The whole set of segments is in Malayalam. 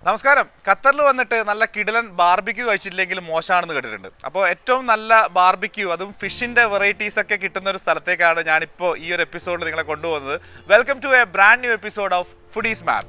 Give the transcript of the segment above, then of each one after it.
നമസ്കാരം ഖത്തറിൽ വന്നിട്ട് നല്ല കിടിലൻ ബാർബിക്യൂ കഴിച്ചിട്ടില്ലെങ്കിൽ മോശമാണെന്ന് കേട്ടിട്ടുണ്ട് അപ്പോൾ ഏറ്റവും നല്ല ബാർബിക്യൂ അതും ഫിഷിന്റെ വെറൈറ്റീസ് ഒക്കെ കിട്ടുന്ന ഒരു സ്ഥലത്തേക്കാണ് ഞാനിപ്പോൾ ഈ ഒരു എപ്പിസോഡിൽ നിങ്ങളെ കൊണ്ടുപോകുന്നത് welcome to a brand new episode of foodies map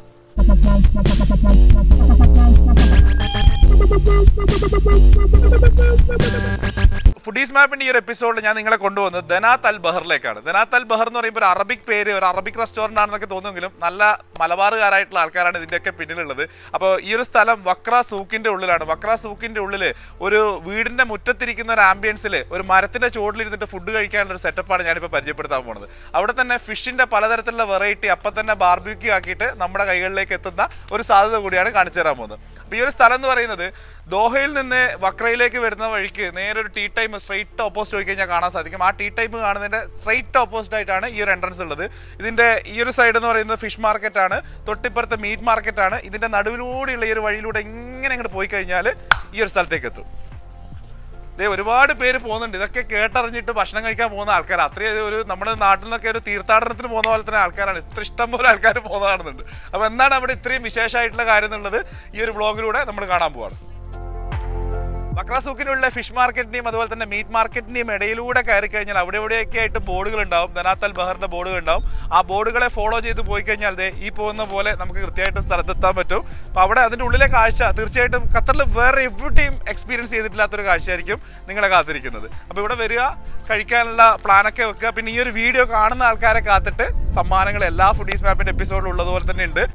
foodies മാപ്പിന്റെ ഈ ഒരു എപ്പിസോഡിൽ ഞാൻ നിങ്ങളെ കൊണ്ടുവന്നത് ദനാത്ത് അൽ ബഹറിലേക്കാണ് ദനാത്ത് അൽ ബഹർ എന്ന് പറയുമ്പോൾ ഒരു അറബിക് പേര് ഒരു അറബിക് റെസ്റ്റോറന്റ് ആണെന്നൊക്കെ തോന്നുമെങ്കിലും നല്ല മലബാറുകാരായിട്ടുള്ള ആൾക്കാരാണ് ഇതിന്റെയൊക്കെ പിന്നിലുള്ളത് അപ്പോൾ ഈ ഒരു സ്ഥലം വക്ര സൂക്കിന്റെ ഉള്ളിലാണ് വക്ര സൂക്കിന്റെ ഉള്ളിൽ ഒരു വീടിന്റെ മുറ്റത്തിരിക്കുന്ന ഒരു ആംബിയൻസിൽ ഒരു മരത്തിന്റെ ചുവട്ടിലിരുന്നിട്ട് ഫുഡ് കഴിക്കാനുള്ള ഒരു സെറ്റപ്പാണ് ഞാനിപ്പോൾ പരിചയപ്പെടുത്താൻ പോകുന്നത് അവിടെ തന്നെ ഫിഷിന്റെ പലതരത്തിലുള്ള വെറൈറ്റി അപ്പം തന്നെ ബാർബിക്യൂ ആക്കിയിട്ട് നമ്മുടെ കൈകളിലേക്ക് എത്തുന്ന ഒരു സാധ്യത കൂടിയാണ് കാണിച്ചു തരാൻ പോകുന്നത് അപ്പോൾ ഈ ഒരു സ്ഥലം എന്ന് പറയുന്നത് ദോഹയിൽ നിന്ന് വക്രയിലേക്ക് വരുന്ന വഴിക്ക് നേരെ ഒരു ടീ ടൈം സ്ട്രൈറ്റ് ഓപ്പോസിറ്റ് പോയി കഴിഞ്ഞാൽ കാണാൻ സാധിക്കും ആ ടീ ടൈം കാണുന്നതിന്റെ സ്ട്രൈറ്റ് ഓപ്പോസിറ്റ് ആയിട്ടാണ് ഈ ഒരു എൻട്രൻസ് ഉള്ളത് ഇതിന്റെ ഈ ഒരു സൈഡ് എന്ന് പറയുന്നത് ഫിഷ് മാർക്കറ്റ് ആണ് തൊട്ടിപ്പുറത്ത് മീറ്റ് മാർക്കറ്റ് ആണ് ഇതിന്റെ നടുവിലൂടെയുള്ള ഈ ഒരു വഴിയിലൂടെ ഇങ്ങനെ അങ്ങോട്ട് പോയി കഴിഞ്ഞാൽ ഈ ഒരു സ്ഥലത്തേക്ക് എത്തും ദേ ഒരുപാട് പേര് പോകുന്നുണ്ട് ഇതൊക്കെ കേട്ടറിഞ്ഞിട്ട് ഭക്ഷണം കഴിക്കാൻ പോകുന്ന ആൾക്കാർ അത്രയും ഒരു നമ്മുടെ നാട്ടിൽ നിന്നൊക്കെ ഒരു തീർത്ഥാടനത്തിന് പോകുന്ന പോലെ തന്നെ ആൾക്കാരാണ് ഇത്ര ഇഷ്ടം പോലെ ആൾക്കാർ പോകുന്ന കാണുന്നുണ്ട് അപ്പൊ എന്താണ് അവിടെ ഇത്രയും വിശേഷമായിട്ടുള്ള കാര്യം എന്നുള്ളത് ഈ ഒരു വ്ളോഗിലൂടെ നമ്മൾ കാണാൻ പോവാണ് ബക്രാസൂക്കിനുള്ള ഫിഷ് മാർക്കറ്റിന്റെയും അതുപോലെ തന്നെ മീറ്റ് മാർക്കറ്റിന്റെയും ഇടയിലൂടെ കയറി കഴിഞ്ഞാൽ അവിടെ എവിടെയൊക്കെ ആയിട്ട് ബോർഡുകൾ ഉണ്ടാവും ദനാത്തൽ ബഹറിന്റെ ബോർഡുകൾ ഉണ്ടാവും ആ ബോർഡുകളെ ഫോളോ ചെയ്ത് പോയി കഴിഞ്ഞാൽ ദേ ഈ പോകുന്ന പോലെ നമുക്ക് കൃത്യമായിട്ട് സ്ഥലത്തെത്താൻ പറ്റും അപ്പോൾ അവിടെ അതിന്റെ ഉള്ളിലെ കാഴ്ച തീർച്ചയായിട്ടും ഖത്തറിൽ വേറെ എവിടെയും എക്സ്പീരിയൻസ് ചെയ്തിട്ടില്ലാത്തൊരു കാഴ്ചയായിരിക്കും നിങ്ങളെ കാത്തിരിക്കുന്നത് അപ്പോൾ ഇവിടെ വരിക കഴിക്കാനുള്ള പ്ലാനൊക്കെ വെക്കുക പിന്നെ ഈ ഒരു വീഡിയോ കാണുന്ന ആൾക്കാരെ കാത്തിട്ട് സമ്മാനങ്ങൾ എല്ലാ ഫുഡീസ് മാപ്പിന്റെ എപ്പിസോഡിൽ ഉള്ളതുപോലെ തന്നെ ഉണ്ട്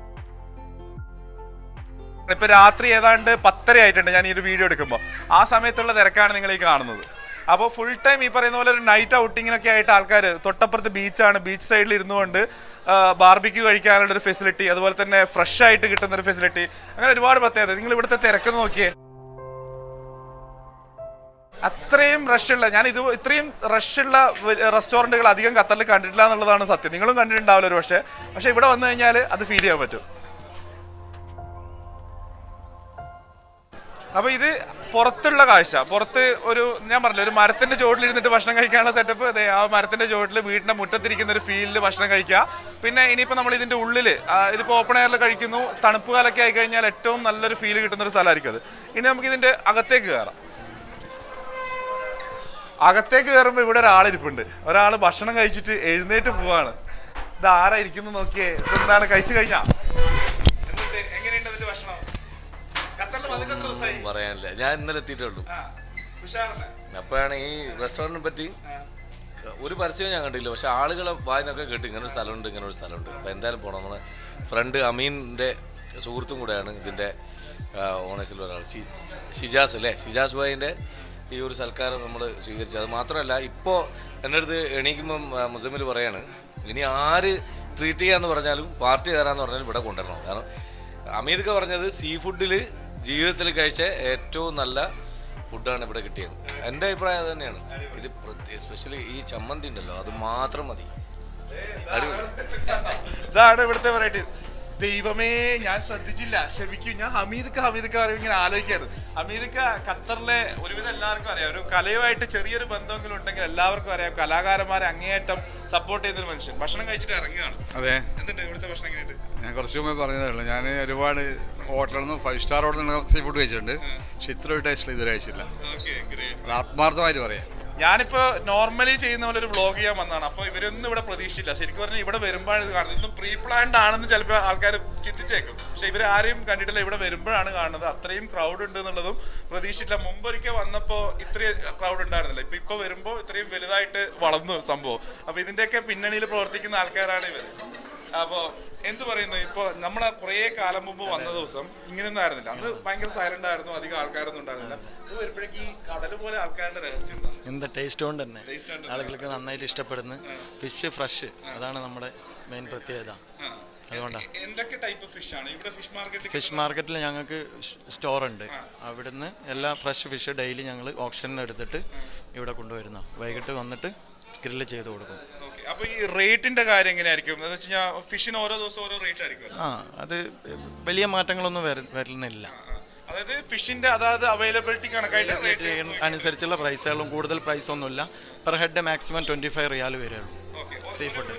ഇപ്പൊ രാത്രി ഏതാണ്ട് പത്തര ആയിട്ടുണ്ട് ഞാൻ ഈ ഒരു വീഡിയോ എടുക്കുമ്പോൾ ആ സമയത്തുള്ള തിരക്കാണ് നിങ്ങൾ ഈ കാണുന്നത് അപ്പോൾ ഫുൾ ടൈം ഈ പറയുന്ന പോലെ ഒരു നൈറ്റ് ഔട്ടിങ്ങിനൊക്കെ ആയിട്ട് ആൾക്കാർ തൊട്ടപ്പുറത്ത് ബീച്ചാണ് ബീച്ച് സൈഡിൽ ഇരുന്നുകൊണ്ട് ബാർബിക്യൂ കഴിക്കാനുള്ള ഒരു ഫെസിലിറ്റി അതുപോലെ തന്നെ ഫ്രഷ് ആയിട്ട് കിട്ടുന്ന ഒരു ഫെസിലിറ്റി അങ്ങനെ ഒരുപാട് പ്രത്യേകത നിങ്ങൾ ഇവിടുത്തെ തിരക്ക് നോക്കിയേ അത്രയും റഷുള്ള ഞാൻ ഇത് ഇത്രയും റഷുള്ള റെസ്റ്റോറൻറ്റുകൾ അധികം ഖത്തറിൽ കണ്ടിട്ടില്ല എന്നുള്ളതാണ് സത്യം നിങ്ങളും കണ്ടിട്ടുണ്ടാവില്ല ഒരു പക്ഷേ പക്ഷേ ഇവിടെ വന്നു കഴിഞ്ഞാൽ അത് ഫീൽ ചെയ്യാൻ പറ്റും അപ്പൊ ഇത് പുറത്തുള്ള കാഴ്ച പുറത്ത് ഒരു ഞാൻ പറഞ്ഞില്ല ഒരു മരത്തിന്റെ ചുവട്ടിൽ ഇരുന്നിട്ട് ഭക്ഷണം കഴിക്കാനുള്ള സെറ്റപ്പ് അതെ ആ മരത്തിന്റെ ചുവട്ടിൽ വീടിന്റെ മുറ്റത്തിരിക്കുന്ന ഒരു ഫീൽഡിൽ ഭക്ഷണം കഴിക്കുക പിന്നെ ഇനിയിപ്പോ നമ്മൾ ഇതിന്റെ ഉള്ളില് ആ, ഇതിപ്പോ ഓപ്പൺ എയറിൽ കഴിക്കുന്നു തണുപ്പ് കാലൊക്കെ ആയി കഴിഞ്ഞാൽ ഏറ്റവും നല്ലൊരു ഫീൽ കിട്ടുന്ന ഒരു സ്ഥലമായിരിക്കും അത് ഇനി നമുക്ക് ഇതിന്റെ അകത്തേക്ക് കയറാം അകത്തേക്ക് കയറുമ്പോൾ ഇവിടെ ഒരാളിരിപ്പുണ്ട് ഒരാൾ ഭക്ഷണം കഴിച്ചിട്ട് എഴുന്നേറ്റ് പോവാണ് ഇത് ആരായിരിക്കുന്നു നോക്കിയേ ഇതെന്താണ് കഴിച്ചു കഴിഞ്ഞാ എന്നിട്ട് എങ്ങനെയുണ്ട് ഇതിന്റെ ഭക്ഷണം ഖത്തറിൽ വന്നിട്ട് എത്ര ദിവസമായി പറയാനില്ല ഞാൻ ഇന്നലെ എത്തിയിട്ടുള്ളൂ ആ, ഉഷാറല്ലേ? അപ്പോഴാണ് ഈ റെസ്റ്റോറൻറ്റിനെ പറ്റി ഒരു പരസ്യവും ഞാൻ കണ്ടില്ല പക്ഷെ ആളുകളെ വായിന്നൊക്കെ കേട്ട് ഇങ്ങനെ ഒരു സ്ഥലമുണ്ട് ഇങ്ങനെ ഒരു സ്ഥലമുണ്ട് അപ്പോൾ എന്തായാലും പോകണം നമ്മുടെ ഫ്രണ്ട് അമീൻ്റെ സുഹൃത്തും കൂടെയാണ് ഇതിൻ്റെ ഓണേഴ്സിൽ ഒരാൾ ഷി ഷിജാസ് അല്ലേ ഷിജാസ് ഭായിൻ്റെ ഈ ഒരു സൽക്കാരം നമ്മൾ സ്വീകരിച്ചു അത് മാത്രമല്ല ഇപ്പോൾ എൻ്റെ അടുത്ത് എണീക്കുമ്പം മുസമ്മിൽ പറയാണ് ഇനി ആര് ട്രീറ്റ് ചെയ്യാന്ന് പറഞ്ഞാലും പാർട്ടി തരാന്ന് പറഞ്ഞാലും ഇവിടെ കൊണ്ടുവരണം കാരണം അമീദൊക്കെ പറഞ്ഞത് സീ ഫുഡിൽ ജീവിതത്തിൽ കഴിച്ച ഏറ്റവും നല്ല ഫുഡാണ് ഇവിടെ കിട്ടിയത് എൻ്റെ അഭിപ്രായം അത് തന്നെയാണ് ഇത് എസ്പെഷ്യലി ഈ ചമ്മന്തി ഉണ്ടല്ലോ അത് മാത്രം മതി അടിപൊളി ഇതാണ് ഇവിടുത്തെ വെറൈറ്റി ദൈവമേ ഞാൻ ശ്രദ്ധിച്ചില്ല ക്ഷമിക്കും ഞാൻ ഹമീദക്ക ഹമീദക്ക അറിയും ഇങ്ങനെ ആലോചിക്കാണ് ഹമീദക്ക ഖത്തറിലെ ഒരുവിധം എല്ലാവർക്കും അറിയാം ഒരു കലയുമായിട്ട് ചെറിയൊരു ബന്ധമെങ്കിലും ഉണ്ടെങ്കിൽ എല്ലാവർക്കും അറിയാം കലാകാരന്മാരെ അങ്ങേയറ്റം സപ്പോർട്ട് ചെയ്യുന്ന ഒരു മനുഷ്യൻ ഭക്ഷണം കഴിച്ചിട്ട് ഇറങ്ങുകയാണ് അതെ എന്തുണ്ട് ഇവിടുത്തെ ഭക്ഷണം എങ്ങനെയുണ്ട് ഞാൻ കുറച്ച് മുമ്പേ പറഞ്ഞതേ ഉള്ളൂ ഞാൻ ഒരുപാട് ഹോട്ടലിൽ നിന്ന് ഫൈവ് സ്റ്റാർ ഹോട്ടലിൽ നിന്ന് സീ ഫുഡ് കഴിച്ചിട്ടുണ്ട് പക്ഷെ ഇത്ര ഒരു ടേസ്റ്റിൽ ഇതുവരെ കഴിച്ചില്ല ഓക്കെ ഗ്രേറ്റ് അത് ആത്മാർത്ഥമായിട്ട് പറയാം ഞാനിപ്പോ നോർമലി ചെയ്യുന്ന പോലെ ഒരു വ്ളോഗ് ചെയ്യാൻ വന്നതാണ് അപ്പോൾ ഇവരൊന്നും ഇവിടെ പ്രതീക്ഷിച്ചില്ല ശരിക്കും പറഞ്ഞാൽ ഇവിടെ വരുമ്പോഴാണ് ഇത് കാണുന്നത് ഇന്നും പ്രീ പ്ലാൻഡ് ആണെന്ന് ചിലപ്പോൾ ആൾക്കാർ ചിന്തിച്ചേക്കും പക്ഷെ ഇവർ ആരെയും കണ്ടിട്ടില്ല ഇവിടെ വരുമ്പോഴാണ് കാണുന്നത് അത്രയും ക്രൗഡ് ഉണ്ട് എന്നുള്ളതും പ്രതീക്ഷിച്ചില്ല മുമ്പൊരിക്കൽ വന്നപ്പോൾ ഇത്രയും ക്രൗഡ് ഉണ്ടായിരുന്നില്ല ഇപ്പൊ ഇപ്പൊ വരുമ്പോൾ ഇത്രയും വലുതായിട്ട് വളർന്നു സംഭവം അപ്പൊ ഇതിന്റെയൊക്കെ പിന്നണിയിൽ പ്രവർത്തിക്കുന്ന ആൾക്കാരാണ് ഇവർ അപ്പോ എന്ത് പറയുന്നു ഇപ്പൊ നമ്മളെ കുറേ കാലം മുമ്പ് വന്ന ദിവസം ഇങ്ങനെയൊന്നും ആയിരുന്നില്ല അന്ന് ഭയങ്കര സൈലന്റ് ആയിരുന്നു അധികം ആൾക്കാരൊന്നും ഉണ്ടായിരുന്നില്ല ഇത് വരുമ്പോഴേക്ക് ഈ കടൽ പോലെ ആൾക്കാരുടെ രഹസ്യം എന്താ എന്താ ടേസ്റ്റ് കൊണ്ട് തന്നെ Taste കൊണ്ട് ആളുകൾക്ക് നന്നായിട്ട് ഇഷ്ടപ്പെടുന്നു ഫിഷ് ഫ്രഷ് അതാണ് നമ്മുടെ മെയിൻ പ്രത്യേകത ആ. അതുകൊണ്ടാണ് എ- എന്തൊക്കെ ടൈപ്പ് ഫിഷ് ആണ് ഇവിടെ ഫിഷ് മാർക്കറ്റിൽ ഫിഷ് മാർക്കറ്റിൽ ഞങ്ങൾക്ക് സ്റ്റോർ ഉണ്ട് അവിടുന്ന് എല്ലാ ഫ്രഷ് ഫിഷ് ഡെയിലി ഞങ്ങൾ ഓപ്ഷനിൽ എടുത്തിട്ട് ഇവിടെ കൊണ്ടുവരുന്ന വൈകിട്ട് വന്നിട്ട് ഗ്രില്ല് ചെയ്ത് കൊടുക്കും ഓക്കെ അപ്പൊ ഈ റേറ്റിന്റെ കാര്യം എങ്ങനെയായിരിക്കും എന്ന് വെച്ച് കഴിഞ്ഞാൽ ഫിഷിന് ഓരോ ദിവസം ഓരോ റേറ്റ് ആയിരിക്കും ആ അത് വലിയ മാറ്റങ്ങളൊന്നും വര- വരുന്നില്ല അതായത് ഫിഷിന്റെ അതായത് അവൈലബിലിറ്റി കണക്കായിട്ട് റേറ്റ് അനുസരിച്ചുള്ള പ്രൈസുകളും കൂടുതൽ പ്രൈസ് ഒന്നുമില്ല per head maximum twenty five riyal വരെയുള്ളൂ ഓക്കെ Sea food. ഒരു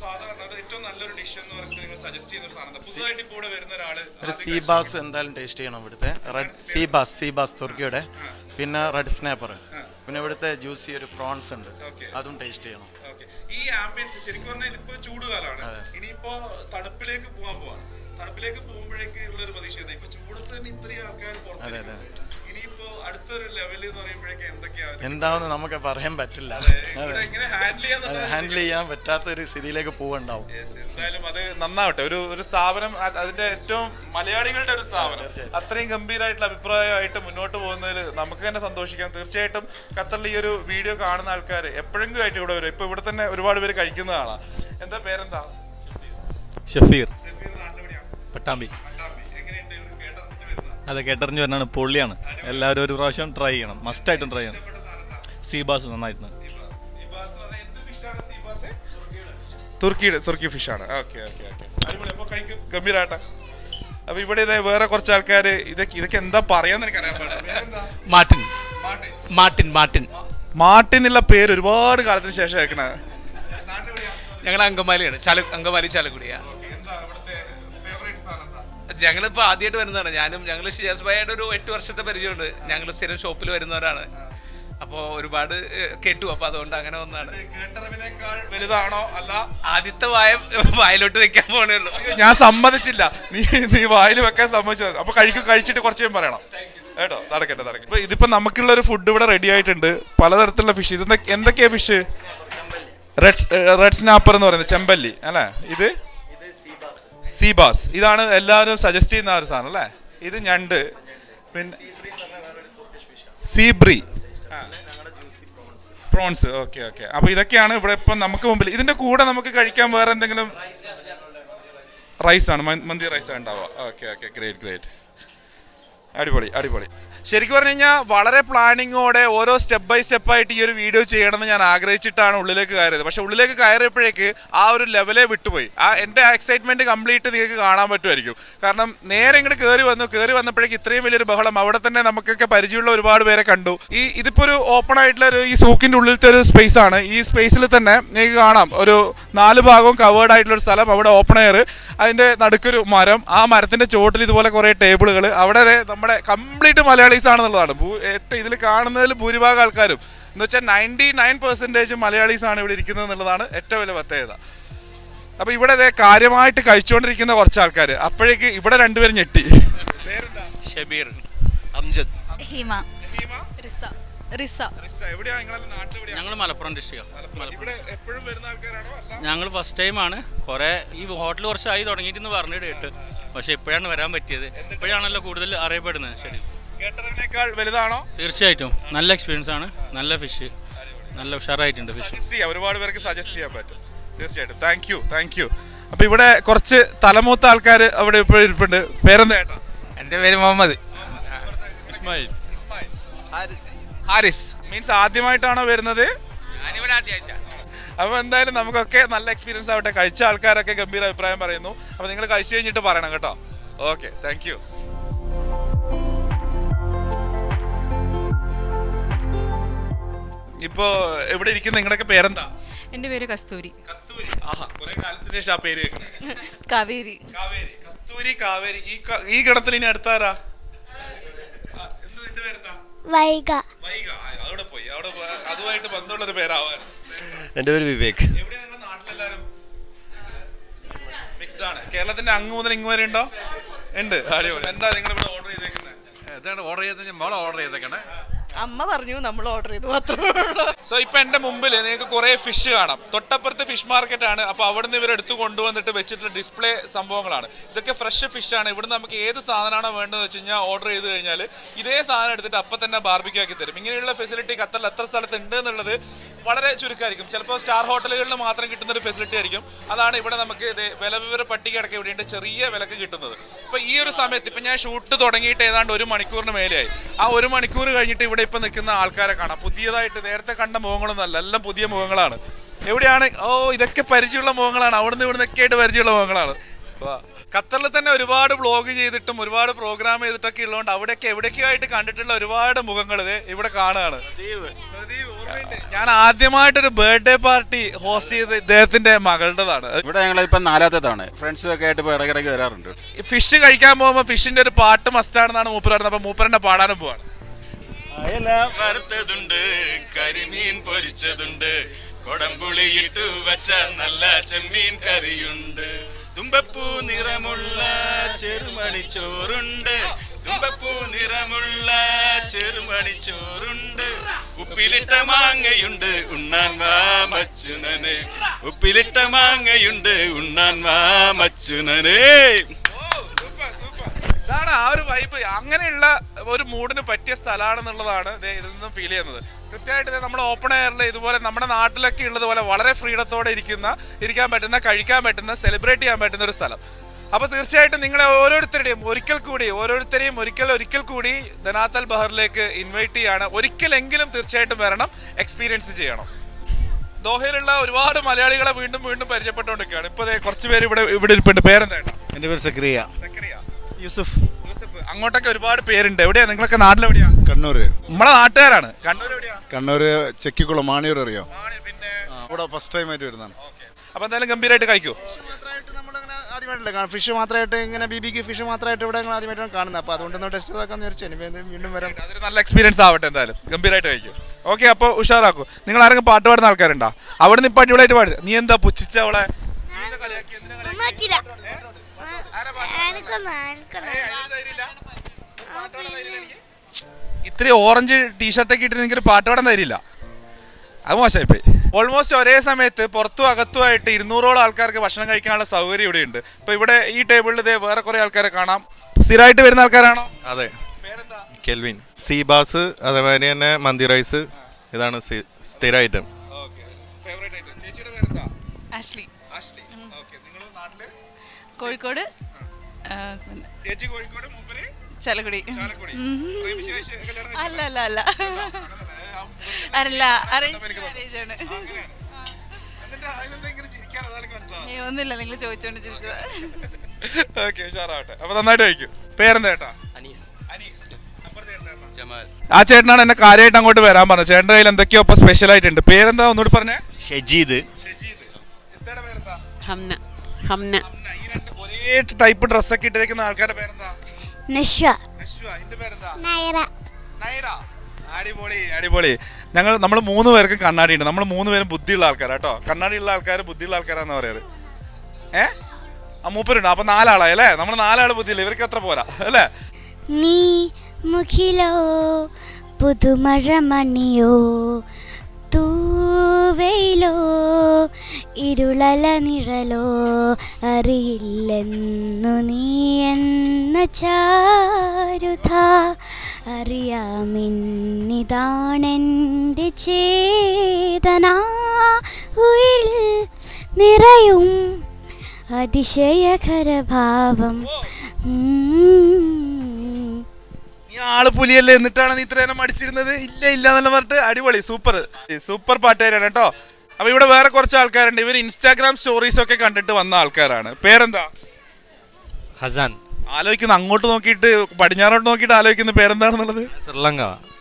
ഫാദർ പറഞ്ഞത് ഏറ്റവും നല്ലൊരു ഡിഷ് എന്ന് പറഞ്ഞിട്ട് നിങ്ങൾ സജസ്റ്റ് ചെയ്യുന്ന ഒരു സാധനം പുതുതായിട്ട് ഇപ്പോൾ ഇവിടെ വരുന്ന ഒരാള് ഒരു സീബാസ് എന്തായാലും ടേസ്റ്റ് ചെയ്യണം ഇവിടുത്തെ റെഡ് സീബാസ് സീബാസ് തുർക്കിയുടെ പിന്നെ റെഡ് സ്നാപ്പർ പിന്നെ ഇവിടുത്തെ ജ്യൂസി ഒരു പ്രോൺസ് ഉണ്ട് Okay. അതും ടേസ്റ്റ് ചെയ്യണം ഓക്കെ ഈ ആംബിയൻസ് ശരിക്കും പറഞ്ഞാൽ ഇതിപ്പോ ചൂടുകാലാണ് ഇനിയിപ്പോ തണുപ്പിലേക്ക് പോകാൻ പോവാണ് തണുപ്പിലേക്ക് പോകുമ്പോഴേക്ക് ഉള്ള ഒരു പ്രതീക്ഷ എന്താ? ഇപ്പൊ ചൂടത്ത് തന്നെ ഇത്രയും ആൾക്കാർ പുറത്തിരിക്കുന്നു. ഇനിയിപ്പോ അടുത്തൊരു ലെവൽ എന്ന് പറയുമ്പോഴേക്ക് എന്തൊക്കെയാണ് എന്താണെന്ന് നമുക്ക് പറയാൻ പറ്റില്ല ഇവിടെ എങ്ങനെ ഹാൻഡിൽ ചെയ്യാന്നുള്ളത് ഹാൻഡിൽ ചെയ്യാൻ പറ്റാത്ത ഒരു സ്ഥിതിയിലേക്ക് പോവുണ്ടാവും Yes, എന്തായാലും അത് നന്നാവട്ടെ ഒരു ഒരു സ്ഥാപനം അത് അതിന്റെ ഏറ്റവും മലയാളികളുടെ ഒരു സ്ഥാപനം അത്രയും ഗംഭീരമായിട്ടുള്ള അഭിപ്രായമായിട്ട് മുന്നോട്ട് പോകുന്നതിൽ നമുക്ക് തന്നെ സന്തോഷിക്കാം തീർച്ചയായിട്ടും ഖത്തറിൽ ഈ ഒരു വീഡിയോ കാണുന്ന ആൾക്കാർ എപ്പോഴെങ്കിലും ആയിട്ട് ഇവിടെ വരും ഇപ്പൊ ഇവിടെ തന്നെ ഒരുപാട് പേര് കഴിക്കുന്നതാണ് എന്താ പേരെന്താ ഷഫീർ സഫീർ നാട്ടിലെവിടെയാ? പട്ടാമ്പി പട്ടാമ്പി. എങ്ങനെയുണ്ട് ഇവിടെ കേട്ടറിഞ്ഞിട്ട് വരുന്നത്? അതെ കേട്ടറിഞ്ഞ് വരണാണ് പൊള്ളിയാണ് എല്ലാവരും ഒരു പ്രാവശ്യം ട്രൈ ചെയ്യണം മസ്റ്റായിട്ടും ട്രൈ ചെയ്യണം ഇഷ്ടപ്പെട്ട സാധനം എന്താ? സീബാസ് നന്നായിരുന്നു സീബാസ്. സീബാസ് എന്ന് പറഞ്ഞാൽ എന്ത് fish ആണ് സീബാസ്? തുർക്കിയുടെ തുർക്കി ഫിഷ് ആണ് ഓക്കെ ഓക്കെ ഓക്കെ അടിപൊളി അപ്പൊ കഴിക്കും ഗംഭീരാട്ടെ അപ്പൊ ഇവിടെ ഇതേ വേറെ കുറച്ച് ആൾക്കാര് ഇതൊക്കെ ഇതൊക്കെ എന്താ പറയാന്ന് എനിക്ക് അറിയാൻ പാടില്ല പേരെന്താ? Martin Martin. മാർട്ടിൻ മാർട്ടിൻ മാർട്ടിനുള്ള പേര് ഒരുപാട് കാലത്തിന് ശേഷം കേൾക്കണ നാട്ടിലെവിടെയാ? ഞങ്ങൾ അങ്കമാലിയാണ് ചാല അങ്കമാലി ചാലക്കുടിയാ Okay, എന്താ ഇവിടുത്തെ favorite സാധനം എന്താ? ഞങ്ങളിപ്പോൾ ആദ്യമായിട്ട് വരുന്നതാണ് ഞാനും ഞങ്ങൾ ഷിജാസ് ഭായിയുടെ ഒരു എട്ട് വർഷത്തെ പരിചയമുണ്ട് ഞങ്ങൾ സ്ഥിരം ഷോപ്പിൽ വരുന്നവരാണ് അപ്പോൾ ഒരുപാട് ഏഹ്, കേട്ടു അപ്പോൾ അതുകൊണ്ട് അങ്ങനെ വന്നതാണ് ഇത് കേട്ടറിവിനേക്കാൾ വലുതാണോ അല്ല ആദ്യത്തെ വായ വായിലോട്ട് വെക്കാൻ പോണേ ഉള്ളൂ ഞാൻ സമ്മതിച്ചില്ല നീ നീ വായിൽ വെക്കാൻ സമ്മതിച്ചത് അപ്പൊ കഴിക്കും കഴിച്ചിട്ട് കുറച്ച് ഞാൻ പറയണം കേട്ടോ നടക്കട്ടെ നടക്കട്ടെ ഇപ്പൊ ഇതിപ്പോ നമുക്കുള്ള ഒരു ഫുഡ് ഇവിടെ റെഡി ആയിട്ടുണ്ട് പലതരത്തിലുള്ള ഫിഷ് ഇത് എന്തൊക്കെ- എന്തൊക്കെയാ ഫിഷ് റെഡ് റെഡ് സ്നാപ്പർ എന്ന് പറയുന്നത് ചെമ്പല്ലി അല്ലേ ഇത് സീബാസ് ഇതാണ് എല്ലാവരും സജസ്റ്റ് ചെയ്യുന്ന ആ ഒരു സാധനം അല്ലേ ഇത് ഞണ്ട് പിന്നെ സീബ്രി പ്രോൺസ് ഓക്കെ ഓക്കെ അപ്പൊ ഇതൊക്കെയാണ് ഇവിടെ ഇപ്പം നമുക്ക് മുമ്പിൽ ഇതിന്റെ കൂടെ നമുക്ക് കഴിക്കാൻ വേറെ എന്തെങ്കിലും റൈസ് ആണ് മ- മന്തി റൈസ് ഉണ്ടാവുക ഓക്കെ ഓക്കെ ഗ്രേറ്റ് ഗ്രേറ്റ് അടിപൊളി അടിപൊളി ശരിക്കും പറഞ്ഞു കഴിഞ്ഞാൽ വളരെ പ്ലാനിങ്ങോടെ ഓരോ സ്റ്റെപ്പ് ബൈ സ്റ്റെപ്പ് ആയിട്ട് ഈ ഒരു വീഡിയോ ചെയ്യണമെന്ന് ഞാൻ ആഗ്രഹിച്ചിട്ടാണ് ഉള്ളിലേക്ക് കയറിയത് പക്ഷെ ഉള്ളിലേക്ക് കയറിയപ്പോഴേക്ക് ആ ഒരു ലെവലേ വിട്ടുപോയി ആ എൻ്റെ എക്സൈറ്റ്മെന്റ് കംപ്ലീറ്റ് നിങ്ങൾക്ക് കാണാൻ പറ്റുമായിരിക്കും കാരണം നേരെ ഇങ്ങോട്ട് കയറി വന്നു കയറി വന്നപ്പോഴേക്ക് ഇത്രയും വലിയൊരു ബഹളം അവിടെ തന്നെ നമുക്കൊക്കെ പരിചയമുള്ള ഒരുപാട് പേരെ കണ്ടു ഈ ഇതിപ്പോ ഒരു ഓപ്പൺ ആയിട്ടുള്ള ഒരു ഈ സൂക്കിന്റെ ഉള്ളിലത്തെ ഒരു സ്പേസ് ആണ് ഈ സ്പേസിൽ തന്നെ നിങ്ങൾക്ക് കാണാം ഒരു നാല് ഭാഗവും കവേർഡ് ആയിട്ടുള്ള ഒരു സ്ഥലം അവിടെ ഓപ്പൺ എയർ അതിന്റെ നടുക്കൊരു മരം ആ മരത്തിന്റെ ചോട്ടിൽ ഇതുപോലെ കുറെ ടേബിളുകൾ അവിടെ ദേ നമ്മുടെ കംപ്ലീറ്റ് മലയാളീസ് ആണെന്നുള്ളതാണ് ഭൂ- ഏറ്റവും ഇതിൽ കാണുന്നതിൽ ഭൂരിഭാഗം ആൾക്കാരും എന്ന് വെച്ചാൽ നയൻറ്റി നയൻ പെർസെൻറ്റേജ് മലയാളീസ് ആണ് ഇവിടെ ഇരിക്കുന്നത് എന്നുള്ളതാണ് ഏറ്റവും വലിയ പ്രത്യേകത അപ്പൊ ഇവിടെ ദേ കാര്യമായിട്ട് കഴിച്ചുകൊണ്ടിരിക്കുന്ന കുറച്ച് ആൾക്കാർ അപ്പോഴേക്ക് ഇവിടെ രണ്ടുപേരും ഞെട്ടി പേരെന്താ ഷബീർ അംജദ് ഹിമ റിസ റിസ എവിടെയാ നിങ്ങളെ നാട്ടിലെവിടെയാ ഞങ്ങൾ മലപ്പുറം ഡിസ്ട്രിക്റ്റാണ് ഇവിടെ എപ്പോഴും വരുന്ന ആൾക്കാരാണോ അല്ല ഞങ്ങൾ ഫസ്റ്റ് ടൈമാണ് കുറേ ഈ ഹോട്ടൽ കുറച്ചായി തുടങ്ങിയിട്ടെന്ന് പറഞ്ഞിട്ട് കേട്ട് പക്ഷെ ഇപ്പോഴാണ് വരാൻ പറ്റിയത് ഇപ്പോഴാണല്ലോ കൂടുതൽ അറിയപ്പെടുന്നത് ശരി കേട്ടറിനേക്കാൾ വലുതാണോ തീർച്ചയായിട്ടും നല്ല എക്സ്പീരിയൻസ് ആണ് നല്ല ഫിഷ് നല്ല ഉഷാറായിട്ടുണ്ട് ഫിഷ് സജസ്റ്റ് ചെയ്യാം ഒരുപാട് പേർക്ക് സജസ്റ്റ് ചെയ്യാൻ പറ്റും തീർച്ചയായിട്ടും താങ്ക് യു താങ്ക് യു അപ്പൊ ഇവിടെ കുറച്ച് തലമൂത്ത ആൾക്കാർ അവിടെ ഇപ്പോഴും ഇരിപ്പുണ്ട് പേരെന്താ ഏട്ടാ എൻ്റെ പേര് മുഹമ്മദ് ഇസ്മായിൽ ഹാരിസ് മീൻസ് ആദ്യമായിട്ടാണോ വരുന്നത് ഞാനിവിടെ ആദ്യമായിട്ടാണ് അപ്പൊ എന്തായാലും നമുക്കൊക്കെ നല്ല എക്സ്പീരിയൻസ് ആവട്ടെ കഴിച്ച ആൾക്കാരൊക്കെ ഗംഭീര അഭിപ്രായം പറയുന്നു അപ്പൊ നിങ്ങൾ കഴിച്ചു കഴിഞ്ഞിട്ട് പറയണം കേട്ടോ ഓക്കെ താങ്ക് യു ഇപ്പോ എവിടെ ഇരിക്കുന്ന നിങ്ങളുടെയൊക്കെ പേരെന്താ എൻ്റെ പേര് കസ്തൂരി കസ്തൂരി ആഹാ കുറെ കാലത്തിന് ശേഷം ആ പേര് കേൾക്കുന്നത് കാവേരി കാവേരി കസ്തൂരി കാവേരി ഈ ക- ഈ ഗണത്തിൽ ഇനി അടുത്താരാ ആ, എന്ത് നിന്റെ പേരെന്താ വൈക വൈക ആ, അവിടെ പോയി അവിടെ പോ- അതുമായിട്ട് ബന്ധമുള്ള ഒരു പേരാവാൻ എൻ്റെ പേര് വിവേക് എവിടെയാ നിങ്ങളുടെ നാട്ടിലെല്ലാരും മിക്സ്ഡ് ആണ് കേരളത്തിന്റെ അങ്ങ് മുതൽ ഇങ്ങ് വരെ ഉണ്ടോ ഉണ്ട് അടിപൊളി എന്താ നിങ്ങൾ ഇവിടെ ഓർഡർ ചെയ്തേക്കുന്നത് എന്താണ് ഓർഡർ ചെയ്തത് മോളെ ഓർഡർ ചെയ്തേക്കണേ അമ്മ പറഞ്ഞു നമ്മൾ ഓർഡർ ചെയ്തു മാത്രമേ ഉള്ളൂ സോ ഇപ്പൊ എന്റെ മുമ്പിൽ നിങ്ങൾക്ക് കുറെ ഫിഷ് കാണാം തൊട്ടപ്പുറത്ത് ഫിഷ് മാർക്കറ്റ് ആണ് അപ്പൊ അവിടുന്ന് ഇവർ എടുത്തു കൊണ്ടുവന്നിട്ട് വെച്ചിട്ടുള്ള ഡിസ്പ്ലേ സംഭവങ്ങളാണ് ഇതൊക്കെ ഫ്രഷ് ഫിഷ് ആണ് ഇവിടുന്ന് നമുക്ക് ഏത് സാധനമാണോ വേണ്ടതെന്ന് വെച്ച് കഴിഞ്ഞാൽ ഓർഡർ ചെയ്ത് കഴിഞ്ഞാൽ ഇതേ സാധനം എടുത്തിട്ട് അപ്പൊ തന്നെ ബാർബിക്യൂ ആക്കി തരും ഇങ്ങനെയുള്ള ഫെസിലിറ്റി ഖത്തറിൽ എത്ര സ്ഥലത്ത് ഉണ്ട് എന്നുള്ളത് വളരെ ചുരുക്കമായിരിക്കും ചിലപ്പോൾ സ്റ്റാർ ഹോട്ടലുകളിൽ മാത്രം കിട്ടുന്ന ഒരു ഫെസിലിറ്റി ആയിരിക്കും അതാണ് ഇവിടെ നമുക്ക് ഇത് വില വിവര പട്ടിക അടക്കം ഇവിടെയുണ്ട് ചെറിയ വിലക്ക് കിട്ടുന്നത് ഇപ്പൊ ഈ ഒരു സമയത്ത് ഇപ്പൊ ഞാൻ ഷൂട്ട് തുടങ്ങിയിട്ട് ഏതാണ്ട് ഒരു മണിക്കൂറിന് മേലെയായി ആ ഒരു മണിക്കൂർ കഴിഞ്ഞിട്ട് ഇവിടെ ഇപ്പൊ നിൽക്കുന്ന ആൾക്കാരെ കാണാം പുതിയതായിട്ട് നേരത്തെ കണ്ട മുഖങ്ങളൊന്നും അല്ല എല്ലാം പുതിയ മുഖങ്ങളാണ് എവിടെയാണ് ഓ ഇതൊക്കെ പരിചയമുള്ള മുഖങ്ങളാണ് അവിടുന്ന് ഇവിടുന്ന് ഒക്കെ ആയിട്ട് പരിചയമുള്ള മുഖങ്ങളാണ് ഖത്തറിൽ തന്നെ ഒരുപാട് വ്ളോഗ് ചെയ്തിട്ടും ഒരുപാട് പ്രോഗ്രാം ചെയ്തിട്ടൊക്കെ ഉള്ളതുകൊണ്ട് അവിടെയൊക്കെ എവിടേക്കോ ആയിട്ട് കണ്ടിട്ടുള്ള ഒരുപാട് മുഖങ്ങൾ ഇത് ഇവിടെ കാണുകയാണ് പ്രദീപ്, ഓർമ്മയുണ്ട്. ഞാൻ ആദ്യമായിട്ടൊരു ബർത്ത്ഡേ പാർട്ടി ഹോസ്റ്റ് ചെയ്ത് ഇദ്ദേഹത്തിന്റെ മകളുടേതാണ് ഇവിടെ ഞങ്ങൾ ഇപ്പം നാലാമത്തെ തവണ ഫ്രണ്ട്സും ഒക്കെ ആയിട്ട് ഇപ്പോൾ ഇടയ്ക്കിടയ്ക്ക് വരാറുണ്ട് ഫിഷ് കഴിക്കാൻ പോകുമ്പോൾ ഫിഷിന്റെ ഒരു പാട്ട് മസ്റ്റാണെന്നാണ് മൂപ്പർ പറയുന്നത് അപ്പൊ മൂപ്പരന്റെ പാടാനും പോവാണ് അയല വറുത്തതുണ്ട് കരിമീൻ പൊരിച്ചതുണ്ട് കൊടംപുളിയിട്ടു വച്ച നല്ല ചെമ്മീൻ കറിയുണ്ട് തുമ്പപ്പൂ നിറമുള്ള ചെറുമണി ചോറുണ്ട് തുമ്പപ്പൂ നിറമുള്ള ചെറുമണി ചോറുണ്ട് ഉപ്പിലിട്ട മാങ്ങയുണ്ട് ഉണ്ണാൻ വാ മച്ചുനനെ ഉപ്പിലിട്ട മാങ്ങയുണ്ട് ഉണ്ണാൻ വാ മച്ചുനനെ ഇതാണ് ആ ഒരു വൈബ് അങ്ങനെയുള്ള ഒരു മൂഡിന് പറ്റിയ സ്ഥലമാണെന്നുള്ളതാണ് ദേ ഇതിൽ നിന്നും ഫീൽ ചെയ്യുന്നത് കൃത്യമായിട്ട് ദേ നമ്മുടെ ഓപ്പൺ എയറിൽ ഇതുപോലെ നമ്മുടെ നാട്ടിലൊക്കെ ഉള്ളതുപോലെ വളരെ ഫ്രീഡത്തോടെ ഇരിക്കുന്ന ഇരിക്കാൻ പറ്റുന്ന കഴിക്കാൻ പറ്റുന്ന സെലിബ്രേറ്റ് ചെയ്യാൻ പറ്റുന്ന ഒരു സ്ഥലം അപ്പോൾ തീർച്ചയായിട്ടും നിങ്ങളെ ഓരോരുത്തരുടെയും ഒരിക്കൽ കൂടി ഓരോരുത്തരെയും ഒരിക്കൽ ഒരിക്കൽ കൂടി ധനാത്തൽ ബഹറിലേക്ക് ഇൻവൈറ്റ് ചെയ്യാണ് ഒരിക്കലെങ്കിലും തീർച്ചയായിട്ടും വരണം എക്സ്പീരിയൻസ് ചെയ്യണം ദോഹയിലുള്ള ഒരുപാട് മലയാളികളെ വീണ്ടും വീണ്ടും പരിചയപ്പെട്ടുകൊണ്ടിരിക്കുകയാണ് ഇപ്പോൾ ദേ കുറച്ച് പേര് ഇവിടെ ഇവിടെ ഇരിപ്പുണ്ട് പേരെന്താണ് എൻ്റെ പേര് സക്രിയ സക്കറിയ യൂസഫ് യൂസഫ് അങ്ങോട്ടൊക്കെ ഒരുപാട് പേരുണ്ട് എവിടെയാ നിങ്ങളൊക്കെ നാട്ടിലെവിടെയാ കണ്ണൂർ നമ്മളെ നാട്ടുകാരാണ് കണ്ണൂർ എവിടെയാ കണ്ണൂർ ചെക്കിക്കുളം മാണിയൂർ അറിയോ ആ, ഇവിടെ ഫസ്റ്റ് ടൈം ആയിട്ട് വരുന്നതാണ് അപ്പൊ എന്തായാലും ഗംഭീരമായിട്ട് കഴിക്കൂ ആദ്യമായിട്ടല്ല കാരണം ഫിഷ് മാത്രമായിട്ട് ഇങ്ങനെ ബി ബിക്ക് ഫിഷ് മാത്രമായിട്ട് ഇവിടെ ഞങ്ങൾ ആദ്യമായിട്ടാണ് കാണുന്നത് അപ്പോൾ അതുകൊണ്ടൊന്ന് ടെസ്റ്റ് ചെയ്താക്കാൻ വിചാരിച്ചു ഇനി വീണ്ടും- വീണ്ടും വരാം അതൊരു നല്ല എക്സ്പീരിയൻസ് ആവട്ടെ എന്തായാലും ഗംഭീരമായിട്ട് കഴിക്കും ഓക്കെ അപ്പോൾ ഉഷാറാക്കൂ നിങ്ങൾ ആരെങ്കിലും പാട്ട് പാടുന്ന ആൾക്കാരുണ്ടോ അവിടെ നിന്ന് ഇപ്പൊ അടിപൊളിയായിട്ട് പാടി നീ എന്താ പുച്ഛിച്ച അവളെ ഇത്രയും ഓറഞ്ച് ടീഷർട്ടൊക്കെ ഇട്ട് നിങ്ങൾക്ക് പാട്ട് പാടാൻ തരില്ല അത് മോശമായിപ്പോയി ഓൾമോസ്റ്റ് ഒരേ സമയത്ത് പുറത്തും അകത്തുമായിട്ട് ഇരുന്നൂറോളം ആൾക്കാർക്ക് ഭക്ഷണം കഴിക്കാനുള്ള സൗകര്യം ഇവിടെ ഉണ്ട് ഇപ്പൊ ഇവിടെ ഈ ടേബിളിൽ ഇതേ വേറെ കുറെ ആൾക്കാരെ കാണാം സ്ഥിരമായിട്ട് വരുന്ന ആൾക്കാരാണോ അതെ കെൽവിൻ സീബാസ് അതേമാതിരി തന്നെ മന്തി റൈസ് ഇതാണ് സി- സ്ഥിര ഐറ്റം ആഷ്ലി കോഴിക്കോട് ആ, പിന്നെ ചേച്ചി കോഴിക്കോട് മൂപ്പര് ചാലക്കുടി ചാലക്കുടി. ഉം. പ്രേമിച്ച് കഴിച്ച് കല്യാണം കഴിച്ചോ? അല്ല അല്ല അല്ല അല്ല അറേഞ്ച് മാരേജ് ആണ് ഏയ്, ഒന്നുമില്ല നിങ്ങൾ ചോദിച്ചോണ്ട് ചിരിച്ചതാ ഓക്കെ ഉഷാറാവട്ടെ അപ്പൊ നന്നായിട്ട് കഴിക്കും പേരെന്താ ചേട്ടാ അനീസ് ആ ചേട്ടനാണ് എന്നെ കാര്യമായിട്ട് അങ്ങോട്ട് വരാൻ പറഞ്ഞത് ചേട്ടൻ്റെ കയ്യിൽ എന്തൊക്കെയോ ഇപ്പൊ സ്പെഷ്യൽ ആയിട്ടുണ്ട് പേരെന്താ ഒന്നുകൂടി പറഞ്ഞേ ഷെജീദ് ഹംന ഹംന ഒരേ ടൈപ്പ് ഡ്രസ്സൊക്കെ ഇട്ടിരിക്കുന്ന ആൾക്കാരുടെ പേരെന്താ നശ്വ നശ്വ ഇതിന്റെ പേരെന്താ നയറ നൈറ അടിപൊളി അടിപൊളി ഞങ്ങൾ നമ്മൾ മൂന്ന് പേർക്കും കണ്ണാടി ഉണ്ട് നമ്മൾ മൂന്ന് പേരും ബുദ്ധിയുള്ള ആൾക്കാരാ കേട്ടോ കണ്ണാടി ഉള്ള ആൾക്കാർ ബുദ്ധിയുള്ള ആൾക്കാരാന്ന് പറയാറ് ഏ ആ മൂപ്പരുണ്ട് അപ്പൊ നാലാളായി അല്ലേ നമ്മൾ നാലാള് ബുദ്ധിയില്ല ഇവർക്ക് എത്ര പോരാ അല്ലേ നീ മുഖിലോ പുതുമഴമണിയോ തൂവയിലോ ഇരുളല നിഴലോ അറിയില്ലെന്നു നീ എന്ന ചാരുത അറിയാമെന്നിതാണെൻ്റെ ചേതന ഉയിൽ നിറയും അതിശയകരഭാവം ഉം. നീ ആള് പുലിയല്ലേ എന്നിട്ടാണ് നീ ഇത്ര നേരം അടിച്ചിരുന്നത് ഇല്ല ഇല്ല എന്നെല്ലാം പറഞ്ഞിട്ട് അടിപൊളി സൂപ്പർ സൂപ്പർ പാട്ടുകാരാണ് കേട്ടോ അപ്പൊ ഇവിടെ വേറെ കുറച്ച് ആൾക്കാരുണ്ട് ഇവർ ഇൻസ്റ്റാഗ്രാം സ്റ്റോറീസ് ഒക്കെ കണ്ടിട്ട് വന്ന ആൾക്കാരാണ് പേരെന്താ ഹസാൻ ആലോചിക്കുന്ന അങ്ങോട്ട് നോക്കിയിട്ട് പടിഞ്ഞാറോട്ട് നോക്കിയിട്ട് ആലോചിക്കുന്ന പേരെന്താണെന്നുള്ളത് ശ്രീലങ്ക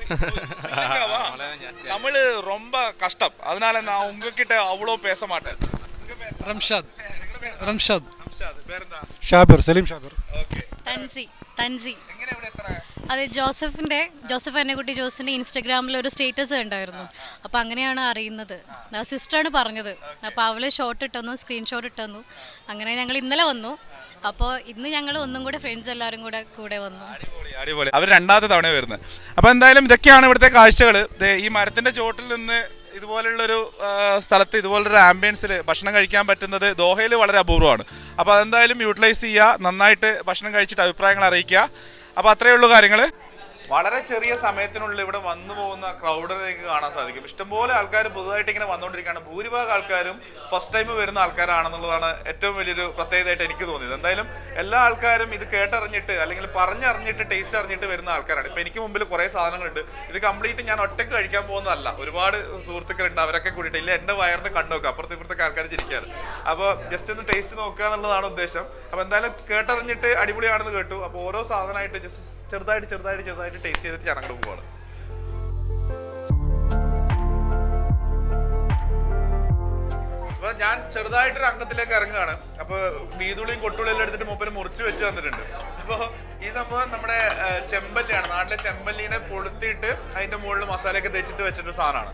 തമിഴ് ரொம்ப കഷ്ടം அதனால நான் உங்ககிட்ட அவ்வளோ பேச மாட்டேன் റംഷാദ് റംഷാദ് പേരെന്താ ഷാബിർ സലീം ഷാബിർ തൻസി തൻസി അതെ ജോസഫിന്റെ ജോസഫ് അന്നക്കുട്ടി ജോസിന്റെ ഇൻസ്റ്റഗ്രാമിൽ ഒരു സ്റ്റേറ്റസ് കണ്ടായിരുന്നു അപ്പൊ അങ്ങനെയാണ് അറിയുന്നത് സിസ്റ്ററാണ് പറഞ്ഞത് അപ്പൊ അവള് ഷോട്ട് ഇട്ടന്നു സ്ക്രീൻഷോട്ട് ഇട്ടന്നു അങ്ങനെ ഞങ്ങൾ ഇന്നലെ വന്നു അപ്പോൾ ഇന്ന് ഞങ്ങൾ ഒന്നും കൂടെ ഫ്രണ്ട്സ് എല്ലാവരും കൂടെ കൂടെ വന്നു അടിപൊളി അവർ രണ്ടാമത്തെ തവണ വരുന്നത് അപ്പൊ എന്തായാലും ഇതൊക്കെയാണ് ഇവിടുത്തെ കാഴ്ചകൾ ഈ മരത്തിന്റെ ചോട്ടിൽ നിന്ന് ഇതുപോലുള്ളൊരു ആ, സ്ഥലത്ത് ഇതുപോലൊരു ആംബിയൻസിൽ ഭക്ഷണം കഴിക്കാൻ പറ്റുന്നത് ദോഹയിൽ വളരെ അപൂർവമാണ് അപ്പോൾ അതെന്തായാലും യൂട്ടിലൈസ് ചെയ്യുക നന്നായിട്ട് ഭക്ഷണം കഴിച്ചിട്ട് അഭിപ്രായങ്ങൾ അറിയിക്കുക അപ്പോൾ അത്രയേ ഉള്ളൂ കാര്യങ്ങൾ വളരെ ചെറിയ സമയത്തിനുള്ളിൽ ഇവിടെ വന്നു പോകുന്ന ക്രൗഡിലേക്ക് കാണാൻ സാധിക്കും ഇഷ്ടംപോലെ ആൾക്കാർ പുതുതായിട്ട് ഇങ്ങനെ വന്നുകൊണ്ടിരിക്കുകയാണ് ഭൂരിഭാഗം ആൾക്കാരും ഫസ്റ്റ് ടൈം വരുന്ന ആൾക്കാരാണെന്നുള്ളതാണ് ഏറ്റവും വലിയൊരു പ്രത്യേകതയായിട്ട് എനിക്ക് തോന്നിയത് എന്തായാലും എല്ലാ ആൾക്കാരും ഇത് കേട്ടറിഞ്ഞിട്ട് അല്ലെങ്കിൽ പറഞ്ഞറിഞ്ഞിട്ട് ടേസ്റ്റ് അറിഞ്ഞിട്ട് വരുന്ന ആൾക്കാരാണ് ഇപ്പൊ എനിക്ക് മുമ്പിൽ കുറേ സാധനങ്ങളുണ്ട് ഇത് കംപ്ലീറ്റ് ഞാൻ ഒറ്റയ്ക്ക് കഴിക്കാൻ പോകുന്നതല്ല ഒരുപാട് സുഹൃത്തുക്കളുണ്ട് അവരൊക്കെ കൂടിയിട്ട് ഇല്ല എന്റെ വയറിന് കണ്ടു നോക്കുക അപ്പുറത്തെ ഇപ്പുറത്തൊക്കെ ആൾക്കാർ ചിരിക്കാറ് അപ്പോൾ ജസ്റ്റ് ഒന്ന് ടേസ്റ്റ് നോക്കുക എന്നുള്ളതാണ് ഉദ്ദേശം അപ്പോൾ എന്തായാലും കേട്ടറിഞ്ഞിട്ട് അടിപൊളിയാണെന്ന് കേട്ടു അപ്പോൾ ഓരോ സാധനമായിട്ട് ജസ്റ്റ് ചെറുതായിട്ട് ചെറുതായിട്ട് ചെറുതായിട്ട് ടേസ്റ്റ് ചെയ്തിട്ട് ഞാൻ അങ്ങോട്ട് പോവാണ് അപ്പൊ ഞാൻ ചെറുതായിട്ടൊരു അംഗത്തിലേക്ക് ഇറങ്ങുകയാണ് അപ്പൊ വീതുളിയും കൊട്ടുള്ളിയും എടുത്തിട്ട് മൂപ്പര് മുറിച്ച് വെച്ച് തന്നിട്ടുണ്ട് അപ്പൊ ഈ സംഭവം നമ്മുടെ ആ, ചെമ്പല്ലിയാണ് നാട്ടിലെ ചെമ്പല്ലിനെ പൊളുത്തിയിട്ട് അതിന്റെ മുകളിൽ മസാലയൊക്കെ തേച്ചിട്ട് വെച്ചിട്ട് സാധനമാണ്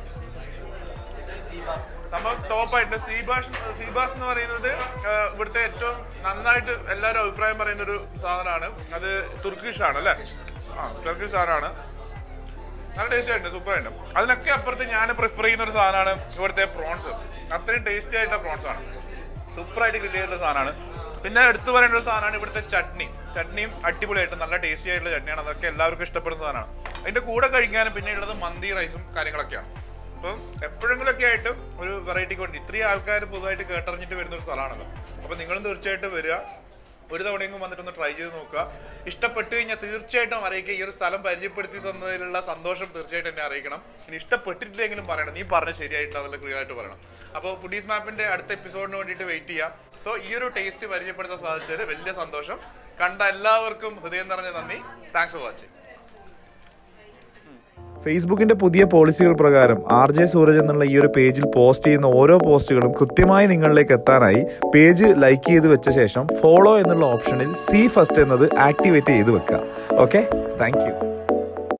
സംഭവം ടോപ്പായിട്ട് സീബാഷ് സീബാസ് എന്ന് പറയുന്നത് ആ, ഇവിടുത്തെ ഏറ്റവും നന്നായിട്ട് എല്ലാവരും അഭിപ്രായം പറയുന്ന ഒരു സാധനമാണ് അത് തുർക്കിഷ് ആണ് അല്ലേ ആ തുർക്കിഷ് സാധനമാണ് നല്ല ടേസ്റ്റ് ആയിട്ട് സൂപ്പർ ആയിട്ട് അതിനൊക്കെ അപ്പുറത്ത് ഞാൻ പ്രിഫർ ചെയ്യുന്ന ഒരു സാധനമാണ് ഇവിടുത്തെ പ്രോൺസ് അത്രയും ടേസ്റ്റി ആയിട്ടുള്ള പ്രോൺസ് ആണ് സൂപ്പർ ആയിട്ട് ഗ്രില്ല് ചെയ്തിട്ടുള്ള സാധനമാണ് പിന്നെ എടുത്തു പറയേണ്ട ഒരു സാധനമാണ് ഇവിടുത്തെ ചട്നി ചട്നിയും അടിപൊളിയായിട്ട് നല്ല ടേസ്റ്റി ആയിട്ടുള്ള ചട്നിയാണ് അതൊക്കെ എല്ലാവർക്കും ഇഷ്ടപ്പെടുന്ന സാധനമാണ് അതിന്റെ കൂടെ കഴിക്കാനും പിന്നെ ഉള്ളത് മന്തി റൈസും കാര്യങ്ങളൊക്കെയാണ് അപ്പം എപ്പോഴെങ്കിലൊക്കെ ആയിട്ട് ഒരു വെറൈറ്റിക്ക് വേണ്ടി ഇത്രയും ആൾക്കാർ പുതുതായിട്ട് കേട്ടറിഞ്ഞിട്ട് വരുന്ന ഒരു സ്ഥലമാണല്ലോ അപ്പം നിങ്ങളും തീർച്ചയായിട്ടും വരിക ഒരു തവണയെങ്കിലും വന്നിട്ടൊന്ന് ട്രൈ ചെയ്ത് നോക്കുക ഇഷ്ടപ്പെട്ട് കഴിഞ്ഞാൽ തീർച്ചയായിട്ടും അറിയിക്കുക ഈ ഒരു സ്ഥലം പരിചയപ്പെടുത്തി തന്നതിലുള്ള സന്തോഷം തീർച്ചയായിട്ടും എന്നെ അറിയിക്കണം ഇനി ഇഷ്ടപ്പെട്ടിട്ടില്ലെങ്കിലും പറയണം നീ പറഞ്ഞ ശരിയായിട്ട് അതിൽ ക്ലിയർ ആയിട്ട് പറയണം അപ്പോൾ ഫുഡീസ് മാപ്പിന്റെ അടുത്ത എപ്പിസോഡിന് വേണ്ടിയിട്ട് വെയിറ്റ് ചെയ്യാം സോ ഈ ഒരു ടേസ്റ്റ് പരിചയപ്പെടുത്താൻ സാധിച്ചത് വലിയ സന്തോഷം കണ്ട എല്ലാവർക്കും ഹൃദയം നിറഞ്ഞ നന്ദി താങ്ക്സ് ഫോർ വാച്ചിങ് ഫേസ്ബുക്കിന്റെ പുതിയ പോളിസികൾ പ്രകാരം ആർ ജെ സൂരജ് എന്നുള്ള ഈ ഒരു പേജിൽ പോസ്റ്റ് ചെയ്യുന്ന ഓരോ പോസ്റ്റുകളും കൃത്യമായി നിങ്ങളിലേക്ക് എത്താനായി പേജ് ലൈക്ക് ചെയ്ത് വെച്ച ശേഷം ഫോളോ എന്നുള്ള ഓപ്ഷനിൽ സി ഫസ്റ്റ് എന്നത് ആക്ടിവേറ്റ് ചെയ്ത് വെക്കുക ഓക്കെ താങ്ക്